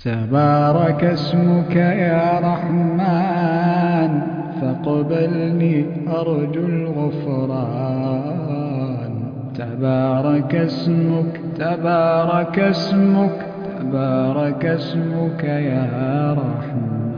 تبارك اسمك يا رحمن فاقبلني أرجو الغفران تبارك اسمك تبارك اسمك تبارك اسمك يا رحمن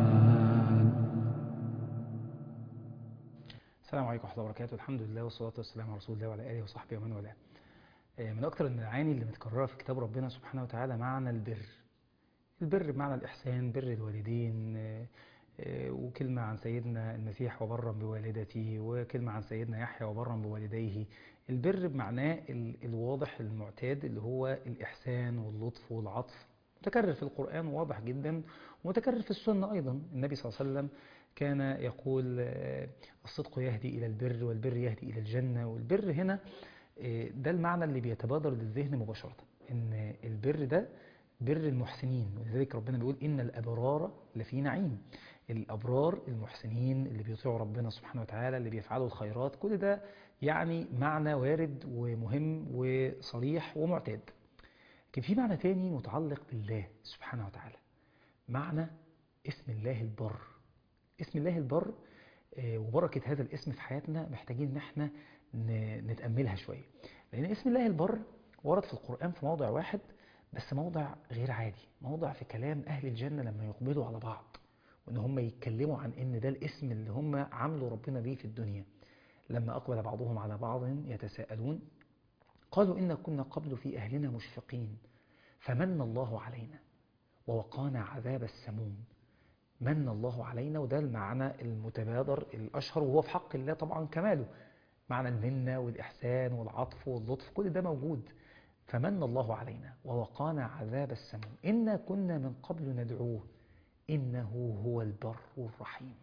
السلام عليكم ورحمة الله وبركاته الحمد لله والصلاة والسلام على رسول الله وعلى آله وصحبه ومن والاه آه، من أكتر المعاني اللي متكررة في كتاب ربنا سبحانه وتعالى معنى البر البر بمعنى الإحسان بر الوالدين آه، آه، وكلمة عن سيدنا المسيح وبرا بوالدته وكلمة عن سيدنا يحيى وبرا بوالديه البر بمعناه ال- الواضح المعتاد اللي هو الإحسان واللطف والعطف متكرر في القرآن واضح جدا ومتكرر في السنة أيضا النبي صلى الله عليه وسلم كان يقول آه، الصدق يهدي إلى البر والبر يهدي إلى الجنة والبر هنا آه، ده المعنى اللي بيتبادر للذهن مباشرة إن البر ده بر المحسنين ولذلك ربنا بيقول إن الأبرار لفي نعيم الأبرار المحسنين اللي بيطيعوا ربنا سبحانه وتعالى اللي بيفعلوا الخيرات كل ده يعني معنى وارد ومهم وصريح ومعتاد لكن في معنى تاني متعلق بالله سبحانه وتعالى معنى اسم الله البر اسم الله البر آه، وبركة هذا الاسم في حياتنا محتاجين ان احنا ن- نتأملها شوية لأن اسم الله البر ورد في القرآن في موضع واحد بس موضع غير عادي موضع في كلام أهل الجنة لما يقبلوا على بعض وإن هم يتكلموا عن إن ده الاسم اللي هم عملوا ربنا بيه في الدنيا لما أقبل بعضهم على بعض يتساءلون قالوا إنا كنا قبل في أهلنا مشفقين فمن الله علينا ووقانا عذاب السموم من الله علينا وده المعنى المتبادر الأشهر وهو في حق الله طبعا كماله معنى المنة والإحسان والعطف واللطف كل ده موجود فمن الله علينا ووقانا عذاب السموم إنا كنا من قبل ندعوه إنه هو البر الرحيم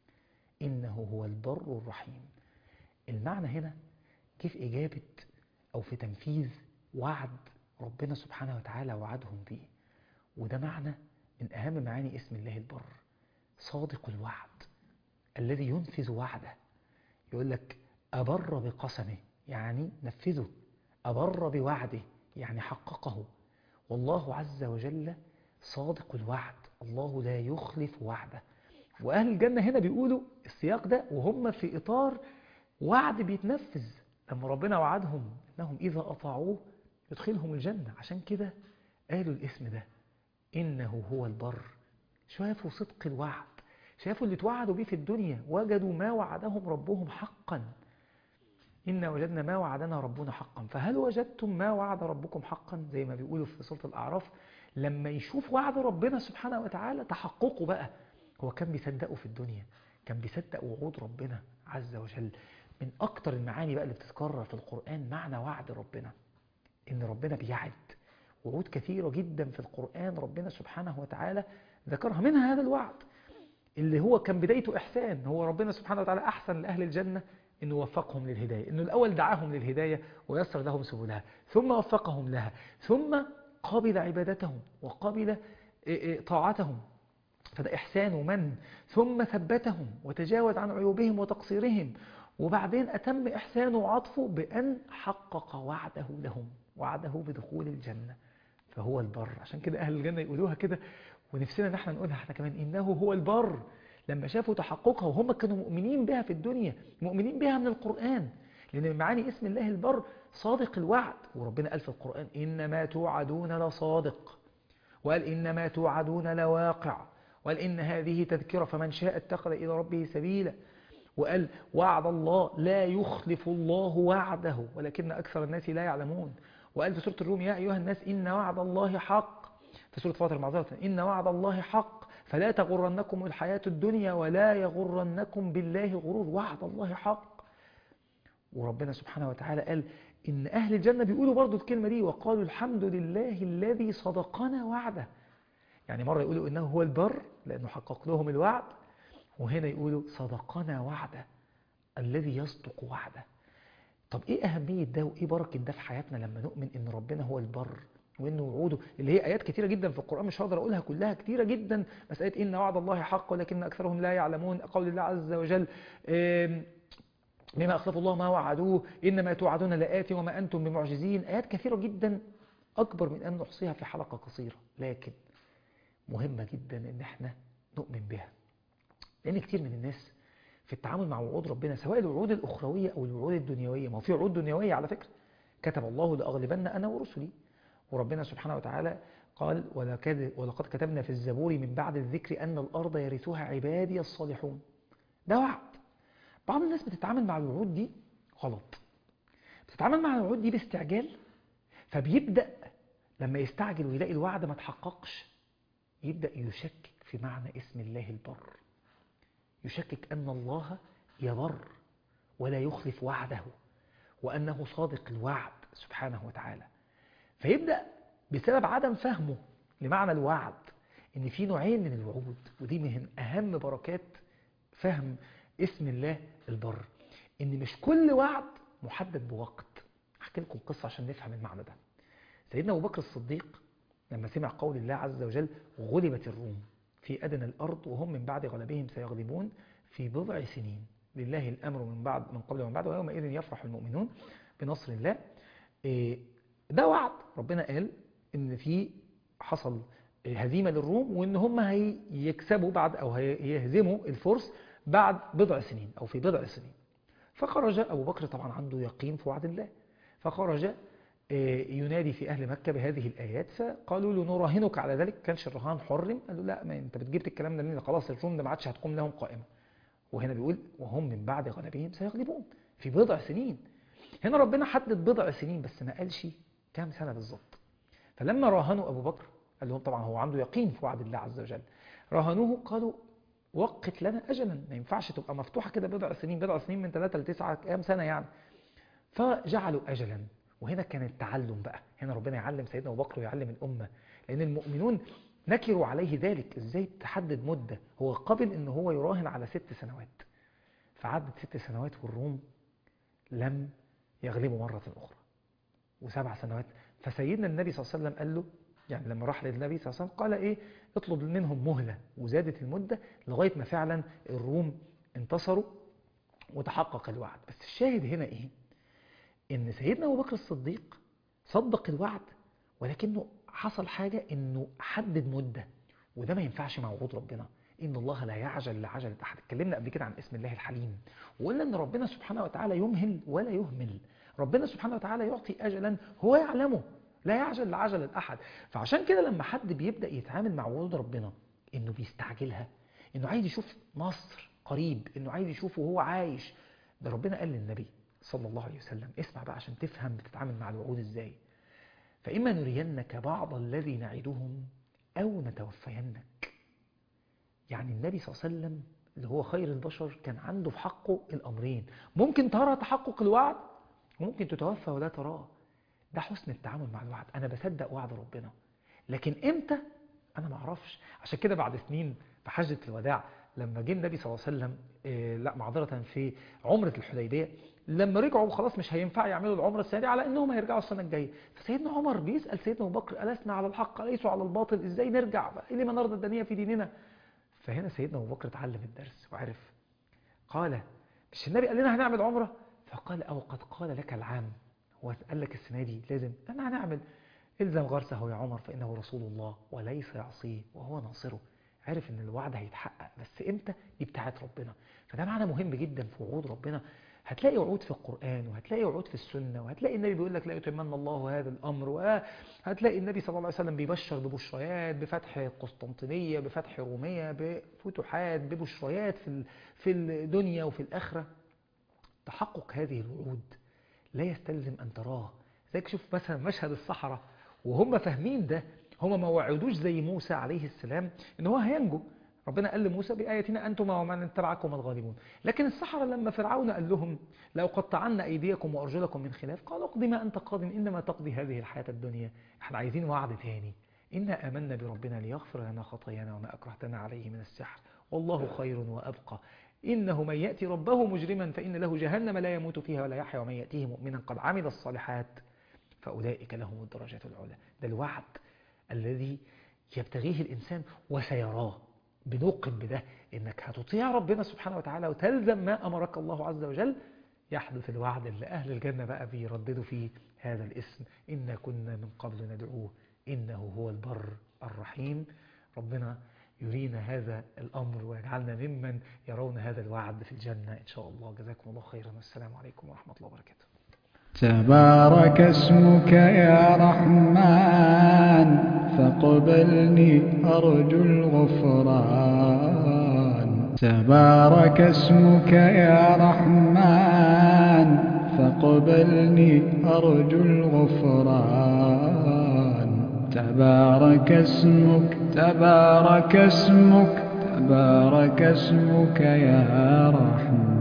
إنه هو البر الرحيم المعنى هنا كيف إجابة أو في تنفيذ وعد ربنا سبحانه وتعالى وعدهم به وده معنى من أهم معاني اسم الله البر صادق الوعد الذي ينفذ وعده يقول لك أبر بقسمه يعني نفذه أبر بوعده يعني حققه والله عز وجل صادق الوعد الله لا يخلف وعده وأهل الجنة هنا بيقولوا السياق ده وهم في إطار وعد بيتنفذ لما ربنا وعدهم أنهم إذا أطاعوه يدخلهم الجنة عشان كده قالوا الاسم ده إنه هو البر شافوا صدق الوعد شافوا اللي توعدوا بيه في الدنيا وجدوا ما وعدهم ربهم حقا إنا وجدنا ما وعدنا ربنا حقا فهل وجدتم ما وعد ربكم حقا زي ما بيقولوا في سورة الأعراف لما يشوف وعد ربنا سبحانه وتعالى تحققه بقى هو كان بيصدقه في الدنيا كان بيصدق وعود ربنا عز وجل من أكتر المعاني بقى اللي بتتكرر في القرآن معنى وعد ربنا إن ربنا بيعد وعود كثيرة جدا في القرآن ربنا سبحانه وتعالى ذكرها منها هذا الوعد اللي هو كان بدايته إحسان هو ربنا سبحانه وتعالى أحسن لأهل الجنة إنه وفقهم للهداية إنه الأول دعاهم للهداية ويسر لهم سبلها ثم وفقهم لها ثم قبل عبادتهم وقبل إيه إيه طاعتهم فده إحسان ومن ثم ثبتهم وتجاوز عن عيوبهم وتقصيرهم وبعدين أتم إحسانه وعطفه بأن حقق وعده لهم وعده بدخول الجنة فهو البر عشان كده أهل الجنة يقولوها كده ونفسنا نحن نقولها احنا كمان إنه هو البر لما شافوا تحققها وهم كانوا مؤمنين بها في الدنيا مؤمنين بها من القرآن لأن من معاني اسم الله البر صادق الوعد وربنا قال في القرآن إنما توعدون لصادق وقال إنما توعدون لواقع وقال إن هذه تذكرة فمن شاء اتخذ إلى ربه سبيلا وقال وعد الله لا يخلف الله وعده ولكن أكثر الناس لا يعلمون وقال في سورة الروم يا أيها الناس إن وعد الله حق في سورة فاطر معذرة إن وعد الله حق فلا تغرنكم الحياة الدنيا ولا يغرنكم بالله غرور وعد الله حق وربنا سبحانه وتعالى قال إن أهل الجنة بيقولوا برضو الكلمة دي وقالوا الحمد لله الذي صدقنا وعده يعني مرة يقولوا إنه هو البر لأنه حقق لهم الوعد وهنا يقولوا صدقنا وعده الذي يصدق وعده طب ايه اهمية ده وايه بركة ده في حياتنا لما نؤمن ان ربنا هو البر وانه وعوده اللي هي ايات كتيرة جدا في القرآن مش هقدر اقولها كلها كتيرة جدا مسألة ان وعد الله حق ولكن اكثرهم لا يعلمون قول الله عز وجل آم، بما اخلف الله ما وعدوه انما توعدون لآت وما انتم بمعجزين ايات كثيرة جدا اكبر من ان نحصيها في حلقة قصيرة لكن مهمة جدا ان احنا نؤمن بها لان كتير من الناس في التعامل مع وعود ربنا سواء الوعود الأخروية أو الوعود الدنيوية ما هو في وعود دنيوية على فكرة كتب الله لأغلبن أنا ورسلي وربنا سبحانه وتعالى قال ولقد, ولقد كتبنا في الزبور من بعد الذكر أن الأرض يرثها عبادي الصالحون ده وعد بعض الناس بتتعامل مع الوعود دي غلط بتتعامل مع الوعود دي باستعجال فبيبدأ لما يستعجل ويلاقي الوعد ما تحققش يبدأ يشكك في معنى اسم الله البر يشكك أن الله يبر ولا يخلف وعده وأنه صادق الوعد سبحانه وتعالى فيبدأ بسبب عدم فهمه لمعنى الوعد إن في نوعين من الوعود ودي من أهم بركات فهم اسم الله البر إن مش كل وعد محدد بوقت أحكي لكم قصة عشان نفهم المعنى ده سيدنا أبو بكر الصديق لما سمع قول الله عز وجل غلبت الروم في أدنى الأرض وهم من بعد غلبهم سيغلبون في بضع سنين لله الأمر من بعد من قبل ومن بعد ويومئذ يفرح المؤمنون بنصر الله ده وعد ربنا قال إن في حصل هزيمة للروم وإن هم هيكسبوا بعد أو هيهزموا الفرس بعد بضع سنين أو في بضع سنين فخرج أبو بكر طبعا عنده يقين في وعد الله فخرج ينادي في أهل مكة بهذه الآيات فقالوا له نراهنك على ذلك كانش الرهان حرم قالوا لا ما انت بتجيب الكلام ده منين خلاص الروم ده ما عادش هتقوم لهم قائمة وهنا بيقول وهم من بعد غلبهم سيغلبون في بضع سنين هنا ربنا حدد بضع سنين بس ما قالش كام سنة بالظبط فلما راهنوا أبو بكر قال لهم طبعا هو عنده يقين في وعد الله عز وجل راهنوه قالوا وقت لنا أجلا ما ينفعش تبقى مفتوحة كده بضع سنين بضع سنين من ثلاثة لتسعة كام سنة يعني فجعلوا أجلا وهنا كان التعلم بقى هنا ربنا يعلم سيدنا أبو بكر ويعلم الأمة لأن المؤمنون نكروا عليه ذلك ازاي تحدد مدة هو قبل ان هو يراهن على ست سنوات فعدت ست سنوات والروم لم يغلبوا مرة أخرى وسبع سنوات فسيدنا النبي صلى الله عليه وسلم قال له يعني لما راح للنبي صلى الله عليه وسلم قال ايه اطلب منهم مهلة وزادت المدة لغاية ما فعلا الروم انتصروا وتحقق الوعد بس الشاهد هنا ايه ان سيدنا ابو بكر الصديق صدق الوعد ولكنه حصل حاجة انه حدد مدة وده ما ينفعش مع وعود ربنا ان الله لا يعجل لعجلة احد اتكلمنا قبل كده عن اسم الله الحليم وقلنا ان ربنا سبحانه وتعالى يمهل ولا يهمل ربنا سبحانه وتعالى يعطي اجلا هو يعلمه لا يعجل لعجلة احد فعشان كده لما حد بيبدأ يتعامل مع وعود ربنا انه بيستعجلها انه عايز يشوف نصر قريب انه عايز يشوفه وهو عايش ده ربنا قال للنبي صلى الله عليه وسلم اسمع بقى عشان تفهم بتتعامل مع الوعود ازاي فإما نرينك بعض الذي نعدهم أو نتوفينك يعني النبي صلى الله عليه وسلم اللي هو خير البشر كان عنده في حقه الأمرين ممكن ترى تحقق الوعد وممكن تتوفى ولا تراه ده حسن التعامل مع الوعد أنا بصدق وعد ربنا لكن إمتى أنا ما أعرفش عشان كده بعد سنين في حجة الوداع لما جه النبي صلى الله عليه وسلم إيه لا معذرة في عمرة الحديبية لما رجعوا خلاص مش هينفع يعملوا العمرة السنة دي على انهم هيرجعوا السنة الجاية فسيدنا عمر بيسأل سيدنا ابو بكر ألسنا على الحق أليسوا على الباطل ازاي نرجع إيه لما نرضى الدنيا في ديننا فهنا سيدنا ابو بكر اتعلم الدرس وعرف قال مش النبي قال لنا هنعمل عمرة فقال أو قد قال لك العام هو قال لك السنة دي لازم أنا هنعمل الزم غرسه يا عمر فإنه رسول الله وليس يعصيه وهو ناصره عرف ان الوعد هيتحقق بس امتى دي بتاعت ربنا فده معنى مهم جدا في وعود ربنا هتلاقي وعود في القرآن وهتلاقي وعود في السنة وهتلاقي النبي بيقول لك لا يتمنى الله هذا الأمر وهتلاقي النبي صلى الله عليه وسلم بيبشر ببشريات بفتح قسطنطينية بفتح رومية بفتوحات ببشريات في في الدنيا وفي الآخرة تحقق هذه الوعود لا يستلزم أن تراه زيك شوف مثلا مشهد الصحراء وهم فاهمين ده هم ما وعدوش زي موسى عليه السلام ان هو هينجو ربنا قال لموسى بآياتنا أنتم ومن اتبعكم الغالبون لكن السحرة لما فرعون قال لهم لو قطعنا أيديكم وأرجلكم من خلاف قالوا اقضي ما أنت قاض إنما تقضي هذه الحياة الدنيا احنا عايزين وعد تاني إنا آمنا بربنا ليغفر لنا خطايانا وما أكرهتنا عليه من السحر والله خير وأبقى إنه من يأتي ربه مجرما فإن له جهنم لا يموت فيها ولا يحيا ومن يأتيه مؤمنا قد عمل الصالحات فأولئك لهم الدرجات العلى ده الوعد الذي يبتغيه الإنسان وسيراه بنوقن بده إنك هتطيع ربنا سبحانه وتعالى وتلزم ما أمرك الله عز وجل يحدث الوعد اللي أهل الجنة بقى بيرددوا فيه هذا الاسم إنا كنا من قبل ندعوه إنه هو البر الرحيم ربنا يرينا هذا الأمر ويجعلنا ممن يرون هذا الوعد في الجنة إن شاء الله جزاكم الله خيرا والسلام عليكم ورحمة الله وبركاته تبارك اسمك يا رحمن فاقبلني أرجو الغفران تبارك اسمك يا رحمن فاقبلني أرجو الغفران تبارك اسمك تبارك اسمك تبارك اسمك يا رحمن